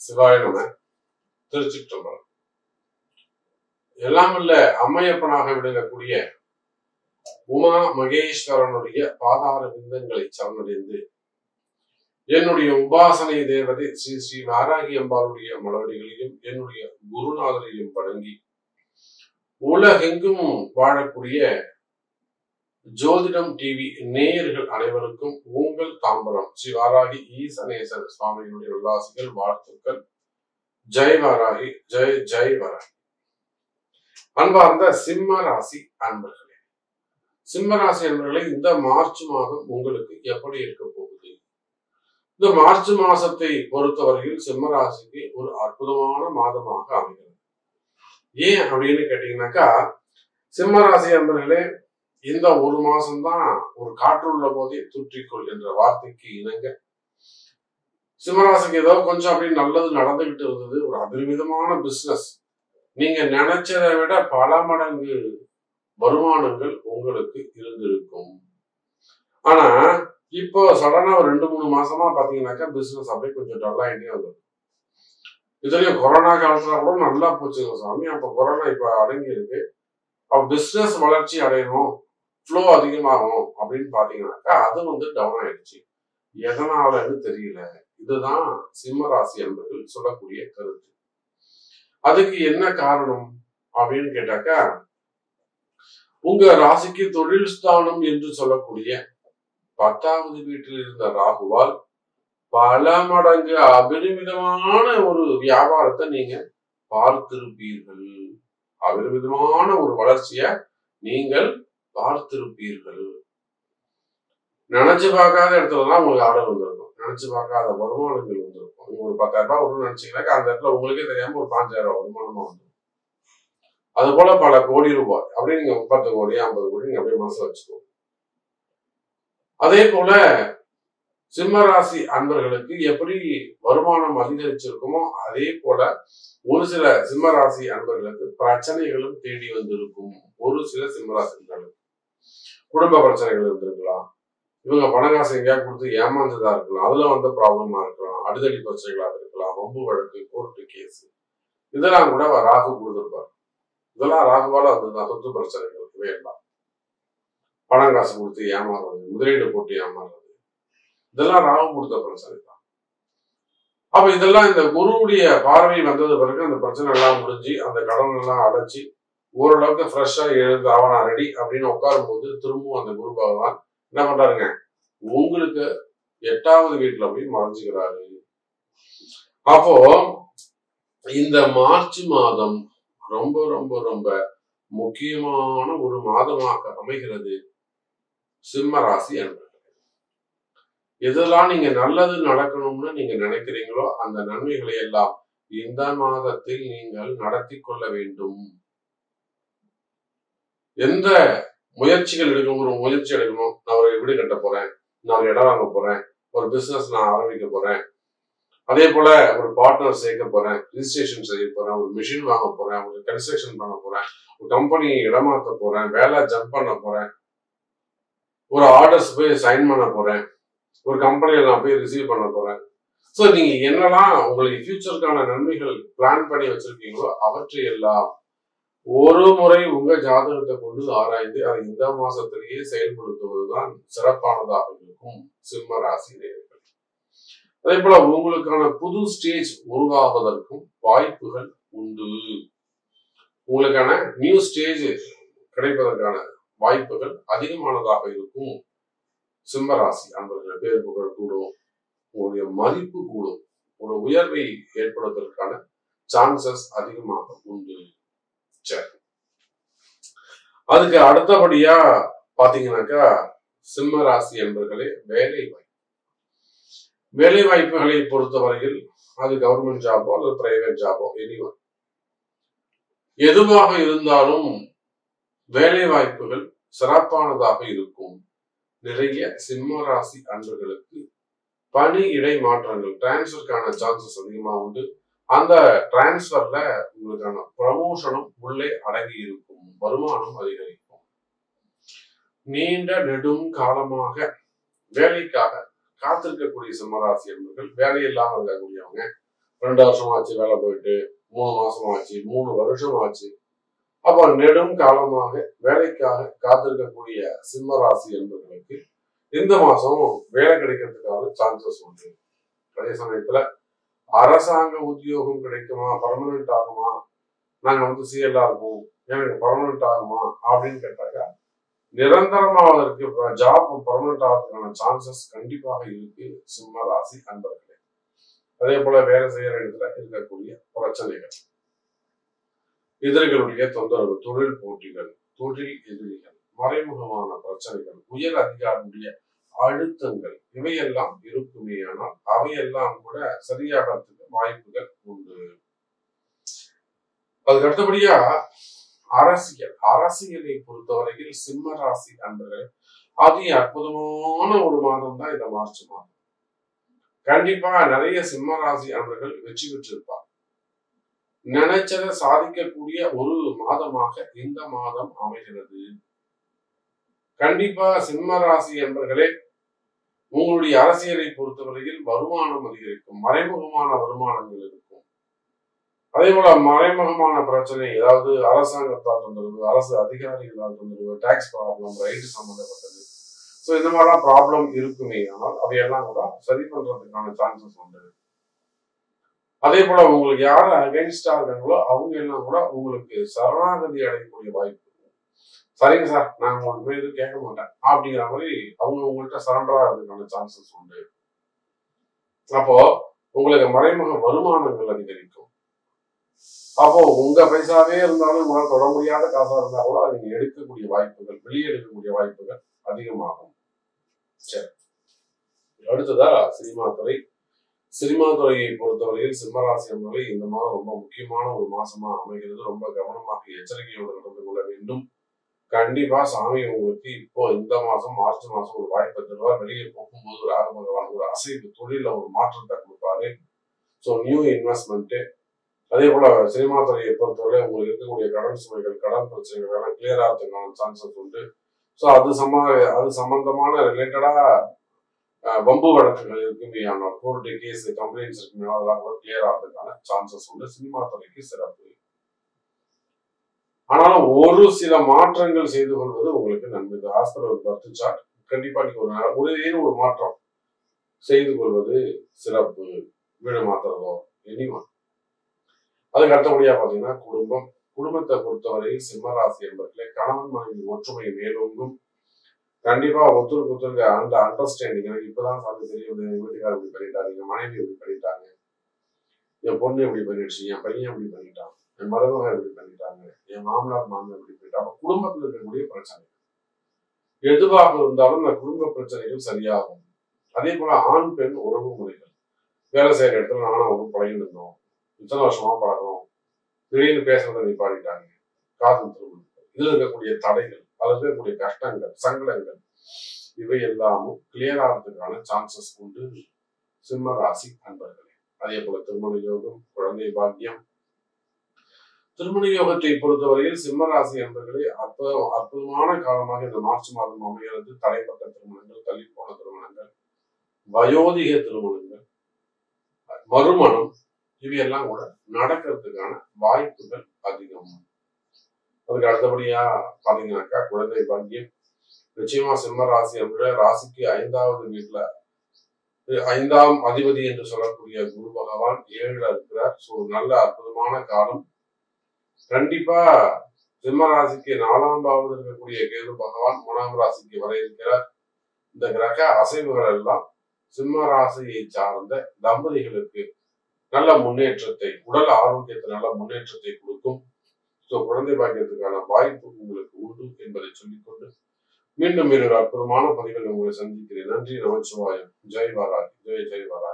சிவாய நம திருச்சிற்றம்பலம் எல்லாம் வல்ல அம்மையப்பனாக விளங்கக்கூடிய உமா மகேஸ்வரனுடைய பாதார விந்தங்களை சரணடைந்து என்னுடைய உபாசனை தேவதை ஸ்ரீ ஸ்ரீ நாராயணி அம்பாளுடைய மலவடிகளையும் என்னுடைய குருநாதரையும் வணங்கி உலகெங்கும் வாழக்கூடிய ஜோதிடம் டிவி நேயர்கள் அனைவருக்கும் உங்கள் தாம்பரம் ஸ்ரீ வாராகி ஈசனேசன் சுவாமியினுடைய உல்லாசிகள் வாழ்த்துக்கள் ஜெய் வாராகி ஜெய் ஜெய் வாராகி அன்பார்ந்த சிம்ம ராசி அன்பர்களே சிம்ம ராசி அன்பர்களே இந்த மார்ச் மாதம் உங்களுக்கு எப்படி இருக்க போகுது இந்த மார்ச் மாசத்தை பொறுத்தவரையில் சிம்ம ராசிக்கு ஒரு அற்புதமான மாதமாக அமைகிறது ஏன் அப்படின்னு கேட்டீங்கன்னாக்கா சிம்ம ராசி அன்பர்களே இந்த ஒரு மாசம்தான் ஒரு காற்றுள்ள போதே தூற்றிக்கொள் என்ற வார்த்தைக்கு இணங்க சிம்மராசிக்கு ஏதோ கொஞ்சம் அப்படி நல்லது நடந்துகிட்டு இருந்தது ஒரு அபரிமிதமான பிசினஸ் நீங்க நினைச்சதை விட பல மடங்கு வருமானங்கள் உங்களுக்கு இருந்திருக்கும் ஆனா இப்போ சடனா ஒரு ரெண்டு மூணு மாசமா பாத்தீங்கன்னாக்கா பிசினஸ் அப்படியே கொஞ்சம் டல்லாயிட்டே வந்தது இதுலயும் கொரோனா காலத்துல கூட நல்லா போச்சுங்க சாமி அப்ப கொரோனா இப்ப அடங்கி இருக்கு அப்ப பிசினஸ் வளர்ச்சி அடையணும் ஃப்ளோ அதிகமாகும் அப்படின்னு பாத்தீங்கன்னாக்கா அது வந்து டவுன் ஆயிடுச்சு எதனாலன்னு தெரியல இதுதான் சிம்ம ராசி என்பர்கள் சொல்லக்கூடிய கருத்து அதுக்கு என்ன காரணம் அப்படின்னு கேட்டாக்கா உங்க ராசிக்கு தொழில் ஸ்தானம் என்று சொல்லக்கூடிய பத்தாவது வீட்டில் இருந்த ராகுவால் பல மடங்கு அபரிமிதமான ஒரு வியாபாரத்தை நீங்க பார்த்திருப்பீர்கள் அபரிமிதமான ஒரு வளர்ச்சிய நீங்கள் பார்த்திருப்பீர்கள் நினைச்சு பார்க்காத இடத்துலதான் உங்களுக்கு ஆர்டர் வந்திருக்கும் நினைச்சு பார்க்காத வருமானங்கள் வந்திருக்கும் நீங்க ஒரு பத்தாயிரம் ரூபாய் வரும்னு நினைச்சீங்கன்னாக்கா அந்த இடத்துல உங்களுக்கே தெரியாம ஒரு பாஞ்சாயிரம் ரூபாய் வருமானமா வந்துடும் அது போல பல கோடி ரூபாய் அப்படியே நீங்க முப்பத்து கோடி ஐம்பது கோடி நீங்க அப்படியே மனசுல வச்சுக்கோங்க அதே போல சிம்மராசி அன்பர்களுக்கு எப்படி வருமானம் அதிகரிச்சிருக்குமோ அதே போல ஒரு சில சிம்மராசி அன்பர்களுக்கு பிரச்சனைகளும் தேடி வந்திருக்கும் ஒரு சில சிம்மராசிகளுக்கு குடும்ப பிரச்சனைகள் இருந்திருக்கலாம் இவங்க பணங்காசு எங்கேயாவது கொடுத்து ஏமாந்ததா இருக்கலாம் அதுல வந்த ப்ராப்ளமா இருக்கலாம் அடிதடி பிரச்சனைகளாக இருக்கலாம் வம்பு வழக்கு கோர்ட்டு கேஸ் இதெல்லாம் கூட ராகு கொடுத்துருப்பார் இதெல்லாம் ராகுவால வந்ததுதான் சொத்து பிரச்சனைகள் இவையெல்லாம் பணம் காசு கொடுத்து ஏமாறுறது முதலீடு போட்டு ஏமாறுறது இதெல்லாம் ராகு கொடுத்த பிரச்சனை தான் அப்ப இதெல்லாம் இந்த குருவுடைய பார்வை வந்தது பிறகு அந்த பிரச்சனை எல்லாம் முடிஞ்சு அந்த கடன் எல்லாம் அடைச்சி ஓரளவுக்கு ஃப்ரெஷ்ஷா எழுந்து அவனா ரெடி அப்படின்னு உட்காரும் போது திரும்பவும் அந்த குரு பகவான் என்ன பண்றாருங்க உங்களுக்கு எட்டாவது வீட்டுல போய் மறைஞ்சுக்கிறாரு அப்போ இந்த மார்ச் மாதம் ரொம்ப ரொம்ப ரொம்ப முக்கியமான ஒரு மாதமாக அமைகிறது சிம்ம ராசி என்பது எதெல்லாம் நீங்க நல்லது நடக்கணும்னு நீங்க நினைக்கிறீங்களோ அந்த நன்மைகளை எல்லாம் இந்த மாதத்தில் நீங்கள் நடத்தி கொள்ள வேண்டும் எந்த முயற்சிகள் எடுக்கணும் ஒரு முயற்சி எடுக்கணும் நான் ஒரு வீடு கட்ட போறேன் நான் ஒரு இடம் வாங்க போறேன் ஒரு பிசினஸ் நான் ஆரம்பிக்க போறேன் அதே போல ஒரு பார்ட்னர் சேர்க்க போறேன் ரிஜிஸ்ட்ரேஷன் செய்ய போறேன் ஒரு மிஷின் வாங்க போறேன் ஒரு கன்ஸ்ட்ரக்ஷன் பண்ண போறேன் ஒரு கம்பெனி இடமாத்த போறேன் வேலை ஜம்ப் பண்ண போறேன் ஒரு ஆர்டர்ஸ் போய் சைன் பண்ண போறேன் ஒரு கம்பெனியில் நான் போய் ரிசீவ் பண்ண போறேன் ஸோ நீங்க என்னெல்லாம் உங்களுக்கு ஃபியூச்சருக்கான நன்மைகள் பிளான் பண்ணி வச்சிருக்கீங்களோ அவற்றை எல்லாம் ஒரு முறை உங்க ஜாதகத்தை கொண்டு ஆராய்ந்து அதை இந்த மாசத்திலேயே செயல்படுத்துவதுதான் சிறப்பானதாக இருக்கும் சிம்ம ராசி நேர்கள் அதே போல உங்களுக்கான புது ஸ்டேஜ் உருவாவதற்கும் வாய்ப்புகள் உண்டு உங்களுக்கான நியூ ஸ்டேஜ் கிடைப்பதற்கான வாய்ப்புகள் அதிகமானதாக இருக்கும் சிம்மராசி அன்பர்கள் பேர் புகழ் கூடும் உங்களுடைய மதிப்பு கூடும் ஒரு உயர்வை ஏற்படுவதற்கான சான்சஸ் அதிகமாக உண்டு சரி அதுக்கு அடுத்தபடியா பாத்தீங்கன்னாக்கா சிம்ம ராசி என்பர்களே வேலை வாய்ப்பு வேலை வாய்ப்புகளை பொறுத்தவரையில் அது கவர்மெண்ட் ஜாபோ அல்லது பிரைவேட் ஜாபோ எனிவன் எதுவாக இருந்தாலும் வேலை வாய்ப்புகள் சிறப்பானதாக இருக்கும் நிறைய சிம்ம ராசி அன்பர்களுக்கு பணி இடை மாற்றங்கள் டிரான்ஸ்ஃபருக்கான சான்சஸ் அதிகமா உண்டு அந்த டிரான்ஸ்ஃபர்ல உங்களுக்கான ப்ரமோஷனும் உள்ளே அடங்கி இருக்கும் வருமானம் அதிகரிக்கும் நீண்ட நெடும் காலமாக வேலைக்காக காத்திருக்கக்கூடிய சிம்மராசி என்பர்கள் வேலை இல்லாமல் இருக்கக்கூடியவங்க ரெண்டு வருஷம் ஆச்சு வேலை போயிட்டு மூணு மாசம் ஆச்சு மூணு வருஷம் ஆச்சு அப்போ நெடும் காலமாக வேலைக்காக காத்திருக்கக்கூடிய சிம்ம ராசி என்பவர்களுக்கு இந்த மாசம் வேலை கிடைக்கிறதுக்கான சான்சஸ் உண்டு அதே சமயத்துல அரசாங்க உத்தியோகம் கிடைக்குமா பர்மனன்ட் ஆகுமா நாங்க வந்து சிஎல்லா இருப்போம் எனக்கு பர்மனன்ட் ஆகுமா அப்படின்னு கேட்டாக்கா நிரந்தரமாவதற்கு ஜாப் பர்மனன்ட் ஆகிறதுக்கான சான்சஸ் கண்டிப்பாக இருக்கு சிம்ம ராசி அன்பர்களே அதே போல வேலை செய்யற இடத்துல இருக்கக்கூடிய பிரச்சனைகள் எதிரிகளுடைய தொந்தரவு தொழில் போட்டிகள் தொழில் எதிரிகள் மறைமுகமான பிரச்சனைகள் உயர் அதிகாரியுடைய அழுத்தங்கள் இவையெல்லாம் இருக்குமே ஆனால் அவையெல்லாம் கூட சரியாகிறதுக்கு வாய்ப்புகள் உண்டு அதுக்கு அடுத்தபடியா அரசியல் அரசியலை பொறுத்தவரையில் சிம்ம ராசி அன்பர்கள் அதி அற்புதமான ஒரு மாதம் தான் இந்த மார்ச் மாதம் கண்டிப்பா நிறைய சிம்ம ராசி அன்பர்கள் வெற்றி பெற்றிருப்பார் நினைச்சதை சாதிக்கக்கூடிய ஒரு மாதமாக இந்த மாதம் அமைகிறது கண்டிப்பா சிம்ம ராசி என்பர்களே உங்களுடைய அரசியலை பொறுத்தவரையில் வருமானம் அதிகரிக்கும் மறைமுகமான வருமானங்கள் இருக்கும் அதே போல மறைமுகமான பிரச்சனை ஏதாவது அரசாங்கத்தால் தொந்தரவு அரசு அதிகாரிகளால் தொந்தரவு டாக்ஸ் ப்ராப்ளம் ரைட்டு சம்பந்தப்பட்டது ஸோ இந்த மாதிரிலாம் ப்ராப்ளம் இருக்குமே ஆனால் அவையெல்லாம் கூட சரி பண்றதுக்கான சான்சஸ் உண்டு அதே போல உங்களுக்கு யார் அகைன்ஸ்டா இருக்காங்களோ அவங்க எல்லாம் கூட உங்களுக்கு சரணாகதி அடையக்கூடிய வாய்ப்பு சரிங்க சார் நான் உங்களுக்கு போய் எதுவும் கேட்க மாட்டேன் அப்படிங்கிற மாதிரி அவங்க உங்கள்கிட்ட சரண்டர் ஆகிறதுக்கான சான்சஸ் உண்டு அப்போ உங்களுக்கு மறைமுக வருமானங்கள் அதிகரிக்கும் அப்போ உங்க பைசாவே இருந்தாலும் உங்களால் தொட முடியாத காசா இருந்தா கூட நீங்க எடுக்கக்கூடிய வாய்ப்புகள் வெளியே எடுக்கக்கூடிய வாய்ப்புகள் அதிகமாகும் சரி அடுத்ததா சினிமா துறை சினிமா துறையை பொறுத்தவரையில் சிம்மராசி என்பதை இந்த மாதம் ரொம்ப முக்கியமான ஒரு மாசமா அமைகிறது ரொம்ப கவனமாக எச்சரிக்கையோடு நடந்து கொள்ள வேண்டும் கண்டிப்பா சாமி உங்களுக்கு இப்போ இந்த மாசம் மார்ச் மாசம் ஒரு வாய்ப்பை தருவார் வெளியே போகும்போது ஒரு ஆரம்பகமான ஒரு அசைவு தொழில ஒரு மாற்றத்தை கொடுப்பாரு ஸோ நியூ இன்வெஸ்ட்மெண்ட் அதே போல சினிமா துறையை பொறுத்தவரை உங்களுக்கு இருக்கக்கூடிய கடன் சுமைகள் கடன் பிரச்சனைகள் எல்லாம் கிளியர் ஆகிறதுக்கான சான்சஸ் உண்டு ஸோ அது சம்ம அது சம்பந்தமான ரிலேட்டடா வம்பு வழக்குகள் இருக்குமே ஆனால் கோர்ட்டு கேஸ் கம்ப்ளைண்ட்ஸ் இருக்குமே அதெல்லாம் கூட கிளியர் ஆகிறதுக்கான சான்சஸ் உண்டு சினிமா துறைக்கு சிறப்பு ஆனாலும் ஒரு சில மாற்றங்கள் செய்து கொள்வது உங்களுக்கு நன்மை இந்த ஹாஸ்பிட்டல் ஒரு பர்த் சார்ட் கண்டிப்பா நீங்க ஒரு நாள் ஒரு ஏதோ ஒரு மாற்றம் செய்து கொள்வது சிறப்பு வீடு மாத்துறதோ எனிவன் அதுக்கு அடுத்தபடியா பாத்தீங்கன்னா குடும்பம் குடும்பத்தை பொறுத்தவரையில் சிம்மராசி என்பதிலே கணவன் மனைவி ஒற்றுமை மேலோங்கும் கண்டிப்பா ஒத்துருக்கு ஒத்துருக்கு அந்த அண்டர்ஸ்டாண்டிங் எனக்கு இப்பதான் சாமி தெரியும் என் வீட்டுக்காரர் இப்படி பண்ணிட்டாரு என் மனைவி இப்படி பண்ணிட்டாங்க என் பொண்ணு இப்படி பண்ணிடுச்சு என் பையன் இப்படி பண்ணிட்டான் என் மருமகன் இப்படி பண்ணிட்டாங்க என் மாமனார் மாமியார் இப்படி பண்ணிட்டாங்க குடும்பத்தில் இருக்கக்கூடிய பிரச்சனை எதுவாக இருந்தாலும் அந்த குடும்ப பிரச்சனைகள் சரியாகும் அதே போல ஆண் பெண் உறவு முறைகள் வேலை செய்யற இடத்துல நானும் அவங்க பழகிட்டு இருந்தோம் இத்தனை வருஷமா பழகிறோம் திடீர்னு பேசுறதை நிப்பாடிட்டாங்க காதல் திருமணம் இதுல இருக்கக்கூடிய தடைகள் அதுல இருக்கக்கூடிய கஷ்டங்கள் சங்கடங்கள் இவை எல்லாமும் கிளியர் ஆகிறதுக்கான சான்சஸ் உண்டு சிம்ம ராசி அன்பர்களே அதே போல திருமண யோகம் குழந்தை பாக்கியம் திருமண யோகத்தை பொறுத்தவரையில் சிம்ம ராசி என்பர்களே அற்புதம் அற்புதமான காலமாக இந்த மார்ச் மாதம் அமைகிறது தடைப்பட்ட திருமணங்கள் தள்ளி போன திருமணங்கள் வயோதிக திருமணங்கள் மறுமணம் இவையெல்லாம் கூட நடக்கிறதுக்கான வாய்ப்புகள் அதிகம் அதுக்கு அடுத்தபடியா பாத்தீங்கன்னாக்கா குழந்தை பாக்கியம் நிச்சயமா சிம்ம ராசி என்ற ராசிக்கு ஐந்தாவது வீட்டுல ஐந்தாம் அதிபதி என்று சொல்லக்கூடிய குரு பகவான் ஏழுல இருக்கிறார் ஸோ நல்ல அற்புதமான காலம் கண்டிப்பா சிம்ம ராசிக்கு நாலாம் பாவது இருக்கக்கூடிய கேது பகவான் மூணாம் ராசிக்கு வர இருக்கிறார் இந்த கிரக அசைவுகள் எல்லாம் சிம்ம ராசியை சார்ந்த தம்பதிகளுக்கு நல்ல முன்னேற்றத்தை உடல் ஆரோக்கியத்தை நல்ல முன்னேற்றத்தை கொடுக்கும் ஸோ குழந்தை பாக்கியத்துக்கான வாய்ப்பு உங்களுக்கு உண்டு என்பதை சொல்லிக்கொண்டு மீண்டும் ஒரு அற்புதமான பதிவில் உங்களை சந்திக்கிறேன் நன்றி நமச்சிவாயம் ஜெய் வாராகி ஜெய் ஜெய் வாராகி